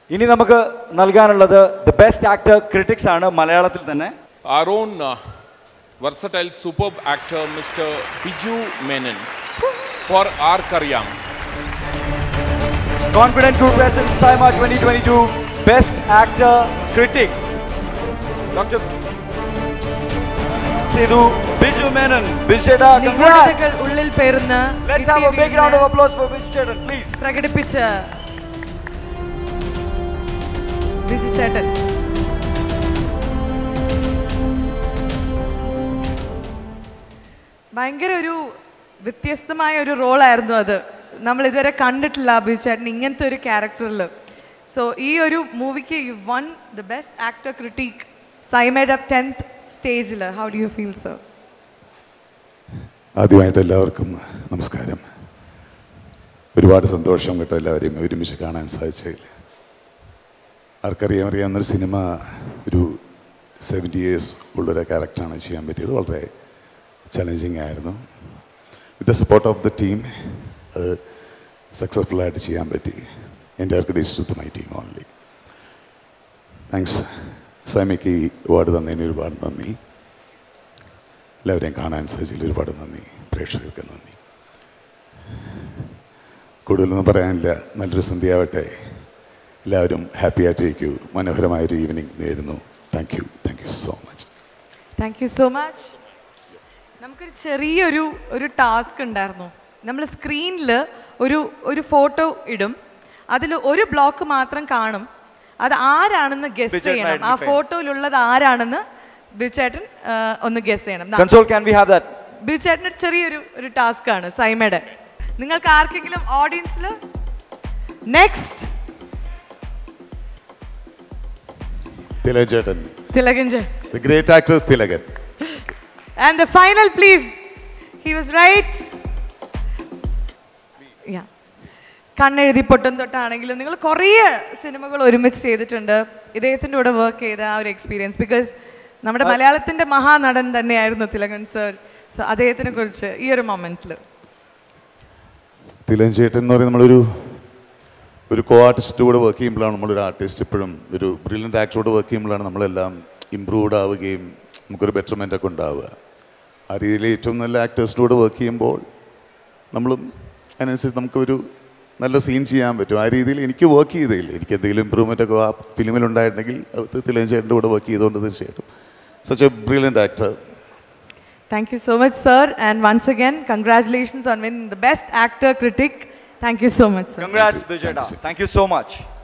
ഇനി നമുക്ക് നൽകാനുള്ളത് ദ ബെസ്റ്റ് ആക്ടർ ക്രിറ്റിക്സ് ആണ് മലയാളത്തിൽ തന്നെ Our own uh, versatile, superb actor, Mr. Biju Menon, for R. Karyam. Confident Group present SIIMA 2022 best actor critic doctor Sethu Biju Menon ബിജുചേട്ടാ നിഗൂഢതകൾ ഉള്ളിൽ പേരുന്ന let's have a big round of applause for ബിജുചേട്ടൻ please പ്രകടിപ്പിച്ച ബിജു ചേട്ടൻ ഭയങ്കര ഒരു വ്യത്യസ്തമായ ഒരു റോളായിരുന്നു അത് നമ്മൾ ഇതുവരെ കണ്ടിട്ടില്ല ബിജു ചേട്ടൻ ഇങ്ങനത്തെ ഒരു ക്യാരക്ടറിൽ സോ ഈ ഒരു മൂവിക്ക് you won the best actor critic സൈമേഡ് അപ്പ് ടെൻത്ത് സ്റ്റേജിൽ how do you feel sir ആദ്യമായിട്ട് എല്ലാവർക്കും നമസ്കാരം ഒരുപാട് സന്തോഷം കേട്ടോ എല്ലാവരെയും ഒരുമിച്ച് കാണാൻ സാധിച്ചതിൽ ആർക്കറിയാൻ അറിയാവുന്നൊരു സിനിമ ഒരു സെവൻറ്റി ഇയേഴ്സ് ഉള്ളൊരു ക്യാരക്ടറാണ് ചെയ്യാൻ പറ്റിയത് വളരെ ചലഞ്ചിങ് ആയിരുന്നു with the support of the team അത് സക്സസ്ഫുള്ളായിട്ട് ചെയ്യാൻ പറ്റി എൻ്റെ ആർക്കിഡേസ് to my team only thanks സൈമയ്ക്ക് ഈ അവാർഡ് തന്നതിന് ഒരുപാട് നന്ദി എല്ലാവരെയും കാണാൻ സാധിച്ചതിൽ ഒരുപാട് നന്ദി പ്രേക്ഷകർക്ക് നന്ദി കൂടുതലൊന്നും പറയാനില്ല നല്ലൊരു സന്ധ്യയാവട്ടെ എല്ലാവരും ഹാപ്പി ആയിട്ടിരിക്കൂ മനോഹരമായൊരു ഈവനിങ് നേരുന്നു thank you thank you so much thank you so much നമുക്കൊരു ചെറിയൊരു ഒരു ടാസ്ക് ഉണ്ടായിരുന്നു നമ്മൾ സ്ക്രീനിൽ ഒരു ഒരു ഫോട്ടോ ഇടും അതിൽ ഒരു ബ്ലോക്ക് മാത്രം കാണും അത് ആരാണെന്ന് ഗസ് ബിജുചേട്ടൻ ചെയ്യണം ആ identify. ഫോട്ടോയിലുള്ളത് ആരാണെന്ന് ബിജുചേട്ടൻ ആ, ഒന്ന് ഗസ് ചെയ്യണം ദാ, console can we have that ബിജുചേട്ടന് ഒരു ചെറിയൊരു ഒരു ടാസ്ക് ആണ് സൈമയുടെ നിങ്ങൾക്ക് ആർക്കെങ്കിലും ഓഡിയൻസിൽ നെക്സ്റ്റ് തിലകൻ ചേട്ടൻ തിലകൻ ചേട്ടൻ the great actor Thilakan And the final, please. He was right. Yeah. കണ്ണെഴുതി പൊട്ടും തൊട്ടാണെങ്കിലും നിങ്ങൾ കുറേ സിനിമകൾ ഒരുമിച്ച് ചെയ്തിട്ടുണ്ട് ഇദ്ദേഹത്തിൻ്റെ കൂടെ വർക്ക് ചെയ്ത ആ ഒരു എക്സ്പീരിയൻസ് ബിക്കോസ് നമ്മുടെ മലയാളത്തിൻ്റെ മഹാനടൻ തന്നെയായിരുന്നു തിലകൻ സർ സോ അദ്ദേഹത്തിനെ കുറിച്ച് ഈ ഒരു മൊമെന്റിൽ തിലകൻ ചേട്ടൻ എന്ന് പറയുന്നത് നമ്മളൊരു ഒരു കോ ആർട്ടിസ്റ്റ് കൂടെ വർക്ക് ചെയ്യുമ്പോഴാണ് നമ്മളൊരു ആർട്ടിസ്റ്റ് എപ്പോഴും ഒരു ബ്രില്യൻ്റ് ആക്ടറോട് വർക്ക് ചെയ്യുമ്പോഴാണ് നമ്മളെല്ലാം ഇമ്പ്രൂവ്ഡ് ആവുകയും നമുക്കൊരു ബെറ്റർമെൻ്റ് ഒക്കെ ഉണ്ടാവുക ആ രീതിയിൽ ഏറ്റവും നല്ല ആക്ടേഴ്സിൻ്റെ കൂടെ വർക്ക് ചെയ്യുമ്പോൾ നമ്മളും അതിനനുസരിച്ച് നമുക്കൊരു നല്ല സീൻ ചെയ്യാൻ പറ്റും ആ രീതിയിൽ എനിക്ക് വർക്ക് ചെയ്തതിൽ എനിക്ക് എന്തെങ്കിലും ഇമ്പ്രൂവ്മെൻ്റ് ഒക്കെ ആ ഫിലിമിൽ ഉണ്ടായിട്ടുണ്ടെങ്കിൽ അത് തിലകൻ ചേട്ടൻ്റെ കൂടെ വർക്ക് ചെയ്തുകൊണ്ട് തീർച്ചയായിട്ടും such a brilliant actor thank you so much sir and once again congratulations on win the best actor critic thank you so much sir congrats ബിജുചേട്ടാ താങ്ക് യു സോ മച്ച്